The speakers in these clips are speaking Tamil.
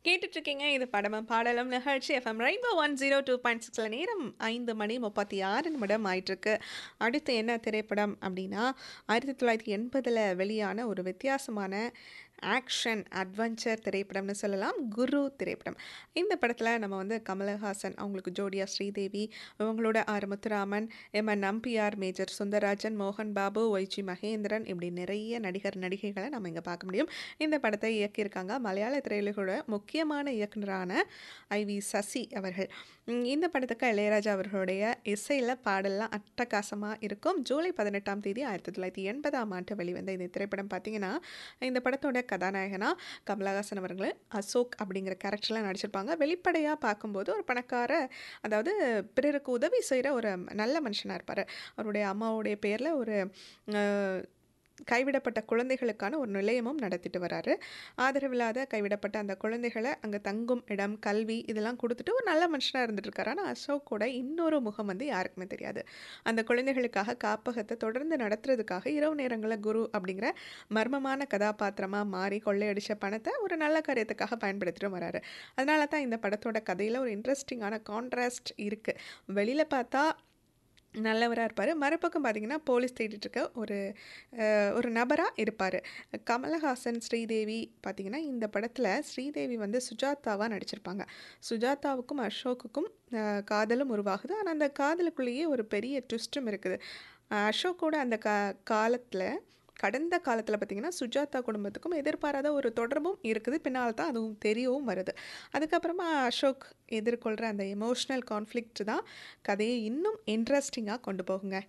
கேட்டுட்டு இருக்கீங்க இது படமும் பாடலும் நிகழ்ச்சி FM rainbow one zero two point சிக்ஸில் நேரம் ஐந்து மணி முப்பத்தி ஆறு நிமிடம் ஆயிட்டிருக்கு அடுத்து என்ன திரைப்படம் அப்படின்னா ஆயிரத்தி தொள்ளாயிரத்தி எண்பதில் வெளியான ஒரு வித்தியாசமான ஆக்ஷன் அட்வென்ச்சர் திரைப்படம்னு சொல்லலாம் குரு திரைப்படம் இந்த படத்தில் நம்ம வந்து கமலஹாசன் அவங்களுக்கு ஜோடியா ஸ்ரீதேவி இவங்களோட R Muthuraman M N Nambiar major Sundararajan மோகன் பாபு ஒய்ஜி மகேந்திரன் இப்படி நிறைய நடிகர் நடிகைகளை நம்ம இங்கே பார்க்க முடியும் இந்த படத்தை இயக்கியிருக்காங்க மலையாள திரையுலகோட முக்கியமான இயக்குனரான ஐ வி சசி அவர்கள் உம், இந்த படத்துக்கு இளையராஜா அவர்களுடைய இசையில் பாடல்லாம் அட்டகாசமாக இருக்கும் ஜூலை பதினெட்டாம் தேதி ஆயிரத்தி தொள்ளாயிரத்தி எண்பதாம் ஆண்டு வெளிவந்த இந்த திரைப்படம் பார்த்தீங்கன்னா இந்த படத்தோட கதாநாயகனா கமலஹாசன் அவர்கள் அசோக் அப்படிங்கிற கேரக்டரில் நடிச்சிருப்பாங்க வெளிப்படையாக பார்க்கும்போது ஒரு பணக்கார அதாவது பிறருக்கு உதவி செய்கிற ஒரு நல்ல மனுஷனாக இருப்பார் அவருடைய அம்மாவுடைய பேரில் ஒரு அஹ், கைவிடப்பட்ட குழந்தைகளுக்கான ஒரு நிலையமும் நடத்திட்டு வராரு ஆதரவில்லாத கைவிடப்பட்ட அந்த குழந்தைகளை அங்கே தங்கும் இடம் கல்வி இதெல்லாம் கொடுத்துட்டு ஒரு நல்ல மனுஷனாக இருந்துட்டு இருக்காரு ஆனால் அசோக்கோட இன்னொரு முகம் வந்து யாருக்குமே தெரியாது அந்த குழந்தைகளுக்காக காப்பகத்தை தொடர்ந்து நடத்துறதுக்காக இரவு நேரங்களில் குரு அப்படிங்கிற மர்மமான கதாபாத்திரமாக மாறி கொள்ளையடிச்ச பணத்தை ஒரு நல்ல காரியத்துக்காக பயன்படுத்திட்டு வராரு அதனால தான் இந்த படத்தோட கதையில் ஒரு இன்ட்ரெஸ்டிங்கான கான்ட்ராஸ்ட் இருக்குது வெளியில் பார்த்தா நல்லவராக இருப்பார் மறுபக்கம் பார்த்தீங்கன்னா போலீஸ் தேடிட்டு இருக்க ஒரு அஹ், ஒரு நபராக இருப்பார் கமலஹாசன் ஸ்ரீதேவி பார்த்தீங்கன்னா இந்த படத்தில் ஸ்ரீதேவி வந்து சுஜாதாவாக நடிச்சிருப்பாங்க சுஜாதாவுக்கும் அசோக்குக்கும் அஹ், காதலும் உருவாகுது ஆனால் அந்த காதலுக்குள்ளேயே ஒரு பெரிய ட்விஸ்ட்டும் இருக்குது அஹ், அசோக்கோட அந்த கா காலத்தில் கடந்த காலத்தில் பார்த்திங்கன்னா சுஜாதா குடும்பத்துக்கும் எதிர்பாராத ஒரு தொடர்பும் இருக்குது பின்னால் தான் அதுவும் தெரியவும் வருது அதுக்கப்புறமா அசோக் எதிர்கொள்கிற அந்த எமோஷ்னல் கான்ஃப்ளிக்ட் தான் கதையை இன்னும் இன்ட்ரெஸ்டிங்காக கொண்டு போகுங்க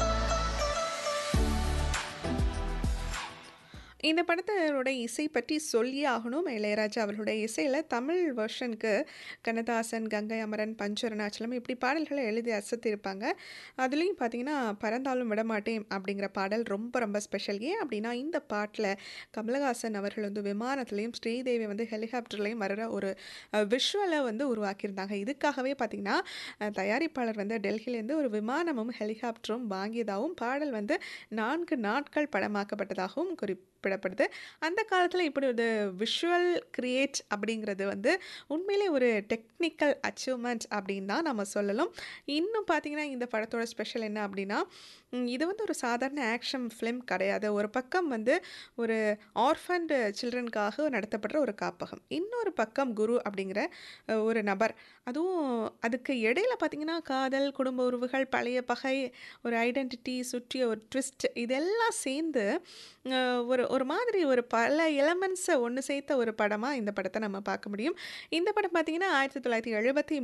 இந்த படத்தோட இசை பற்றி சொல்லியே ஆகணும் இளையராஜா அவர்களுடைய இசையில் தமிழ் வெர்ஷனுக்கு கண்ணதாசன் கங்கை அமரன் பஞ்சரணாச்சலம் இப்படி பாடல்களை எழுதி அசத்திருப்பாங்க அதுலேயும் பார்த்தீங்கன்னா பறந்தாலும் விடமாட்டேன் அப்படிங்கிற பாடல் ரொம்ப ரொம்ப ஸ்பெஷல் ஏன் அப்படின்னா இந்த பாட்டில் கமலஹாசன் அவர்கள் வந்து விமானத்துலேயும் ஸ்ரீதேவி வந்து ஹெலிகாப்டர்லேயும் வர்ற ஒரு விஷுவலை வந்து உருவாக்கியிருந்தாங்க இதுக்காகவே பார்த்தீங்கன்னா அஹ், தயாரிப்பாளர் வந்து டெல்லியிலேருந்து ஒரு விமானமும் ஹெலிகாப்டரும் வாங்கியதாகவும் பாடல் வந்து நான்கு நாட்கள் படமாக்கப்பட்டதாகவும் குறிப்பிடப்படுது அந்த காலத்தில் இப்படி ஒரு விஷுவல் கிரியேட் அப்படிங்கிறது வந்து உண்மையிலே ஒரு டெக்னிக்கல் அச்சீவ்மெண்ட் அப்படின்னு தான் நம்ம சொல்லலாம் இன்னும் பார்த்தீங்கன்னா இந்த படத்தோட ஸ்பெஷல் என்ன அப்படின்னா ம், இது வந்து ஒரு சாதாரண ஆக்ஷன் ஃபிலிம் கிடையாது ஒரு பக்கம் வந்து ஒரு ஆர்ஃபண்ட் சில்ட்ரனுக்காக நடத்தப்படுற ஒரு காப்பகம் இன்னொரு பக்கம் குரு அப்படிங்கிற அஹ், ஒரு நபர் அதுவும் அதுக்கு இடையில பார்த்தீங்கன்னா காதல் குடும்ப உறவுகள் பழைய பகை ஒரு ஐடென்டிட்டி சுற்றிய ஒரு ட்விஸ்ட் இதெல்லாம் சேர்ந்து அஹ், ஒரு ஒரு மாதிரி ஒரு பல எலமெண்ட்ஸை ஒன்று சேர்த்த ஒரு படமாக இந்த படத்தை நம்ம பார்க்க முடியும் இந்த படம் பார்த்தீங்கன்னா ஆயிரத்தி தொள்ளாயிரத்தி எழுபத்தி